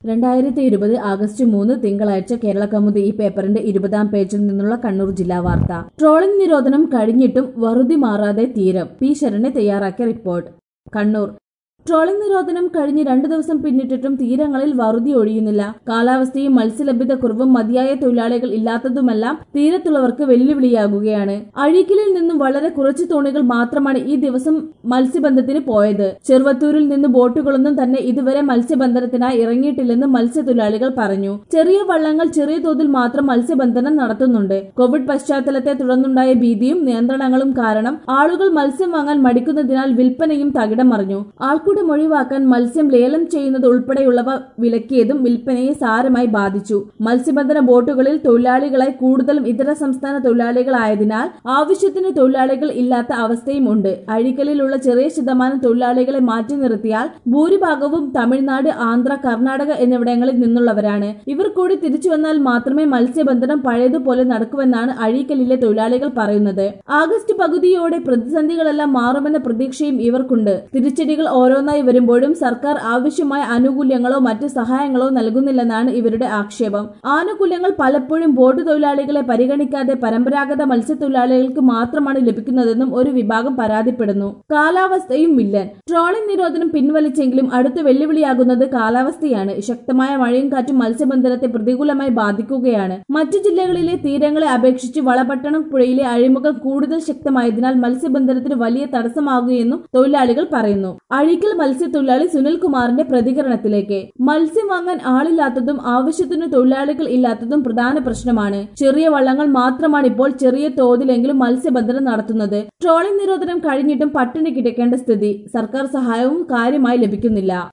രണ്ടായിരത്തി ഇരുപത് ആഗസ്റ്റ് മൂന്ന് തിങ്കളാഴ്ച കേരള കൗമുദി ഈ പേപ്പറിന്റെ ഇരുപതാം പേജിൽ നിന്നുള്ള കണ്ണൂർ ജില്ലാ വാർത്ത ട്രോളിംഗ് നിരോധനം കഴിഞ്ഞിട്ടും വറുതി മാറാതെ തീരം പി ശരണ്യ തയ്യാറാക്കിയ റിപ്പോർട്ട് കണ്ണൂർ ട്രോളിംഗ് നിരോധനം കഴിഞ്ഞ് രണ്ടു ദിവസം പിന്നിട്ടിട്ടും തീരങ്ങളിൽ വറുതി ഒഴിയുന്നില്ല കാലാവസ്ഥയും മത്സ്യലഭ്യത കുറവും മതിയായ തൊഴിലാളികൾ ഇല്ലാത്തതുമെല്ലാം തീരത്തുള്ളവർക്ക് വെല്ലുവിളിയാകുകയാണ് അഴീക്കലിൽ നിന്നും വളരെ കുറച്ച് തോണികൾ മാത്രമാണ് ഈ ദിവസം മത്സ്യബന്ധനത്തിന് പോയത് ചെറുവത്തൂരിൽ നിന്ന് ബോട്ടുകളൊന്നും തന്നെ ഇതുവരെ മത്സ്യബന്ധനത്തിനായി ഇറങ്ങിയിട്ടില്ലെന്ന് മത്സ്യത്തൊഴിലാളികൾ പറഞ്ഞു ചെറിയ വള്ളങ്ങൾ ചെറിയ തോതിൽ മാത്രം മത്സ്യബന്ധനം നടത്തുന്നുണ്ട് കോവിഡ് പശ്ചാത്തലത്തെ തുടർന്നുണ്ടായ ഭീതിയും നിയന്ത്രണങ്ങളും കാരണം ആളുകൾ മത്സ്യം വാങ്ങാൻ മടിക്കുന്നതിനാൽ വിൽപ്പനയും തകിടം മറിഞ്ഞു ആൾക്കൂട്ടം ഒഴിവാക്കാൻ മത്സ്യം ലേലം ചെയ്യുന്നത് ഉൾപ്പെടെയുള്ളവ വിലക്കിയതും വിൽപ്പനയെ സാരമായി ബാധിച്ചു മത്സ്യബന്ധന ബോട്ടുകളിൽ തൊഴിലാളികളായി കൂടുതലും ഇതര സംസ്ഥാന തൊഴിലാളികളായതിനാൽ ആവശ്യത്തിന് തൊഴിലാളികൾ ഇല്ലാത്ത അവസ്ഥയും ഉണ്ട് അഴീക്കലിലുള്ള ചെറിയ ശതമാനം തൊഴിലാളികളെ മാറ്റി നിർത്തിയാൽ ഭൂരിഭാഗവും തമിഴ്നാട് ആന്ധ്ര കർണാടക എന്നിവിടങ്ങളിൽ നിന്നുള്ളവരാണ് ഇവർ കൂടി തിരിച്ചു വന്നാൽ മാത്രമേ മത്സ്യബന്ധനം പഴയതുപോലെ നടക്കുമെന്നാണ് അഴീക്കലിലെ തൊഴിലാളികൾ പറയുന്നത് ആഗസ്റ്റ് പകുതിയോടെ പ്രതിസന്ധികളെല്ലാം മാറുമെന്ന പ്രതീക്ഷയും ഇവർക്കുണ്ട് തിരിച്ചടികൾ ഓരോന്നായി വരുമ്പോഴും സർക്കാർ ആവശ്യമായ ആനുകൂല്യങ്ങളോ മറ്റ് സഹായങ്ങളോ നൽകുന്നില്ലെന്നാണ് ഇവരുടെ ആക്ഷേപം ആനുകൂല്യങ്ങൾ പലപ്പോഴും ബോട്ട് തൊഴിലാളികളെ പരിഗണിക്കാതെ പരമ്പരാഗത മത്സ്യത്തൊഴിലാളികൾക്ക് മാത്രമാണ് ലഭിക്കുന്നതെന്നും ഒരു വിഭാഗം പരാതിപ്പെടുന്നു കാലാവസ്ഥയും വില്ലൻ ട്രോളിംഗ് നിരോധനം പിൻവലിച്ചെങ്കിലും അടുത്ത വെല്ലുവിളിയാകുന്നത് കാലാവസ്ഥയാണ് ശക്തമായ മഴയും കാറ്റും മത്സ്യബന്ധനത്തെ പ്രതികൂലമായി ബാധിക്കുകയാണ് മറ്റു ജില്ലകളിലെ തീരങ്ങളെ അപേക്ഷിച്ച് വളപട്ടണം പുഴയിലെ അഴിമുഖം കൂടുതൽ ശക്തമായതിനാൽ മത്സ്യബന്ധനത്തിന് വലിയ തടസ്സമാകുകയെന്നും തൊഴിലാളികൾ പറയുന്നു അഴീക്കൽ മത്സ്യത്തൊഴിലാളി സുനിൽകുമാറിന്റെ പ്രതികരണത്തിലേക്ക് മത്സ്യം വാങ്ങാൻ ആളില്ലാത്തതും ആവശ്യത്തിന് തൊഴിലാളികൾ ഇല്ലാത്തതും പ്രധാന പ്രശ്നമാണ് ചെറിയ വള്ളങ്ങൾ മാത്രമാണ് ഇപ്പോൾ ചെറിയ തോതിലെങ്കിലും മത്സ്യബന്ധനം നടത്തുന്നത് ട്രോളിംഗ് നിരോധനം കഴിഞ്ഞിട്ടും പട്ടിണി കിടക്കേണ്ട സ്ഥിതി സർക്കാർ സഹായവും കാര്യമായി ലഭിക്കുന്നില്ല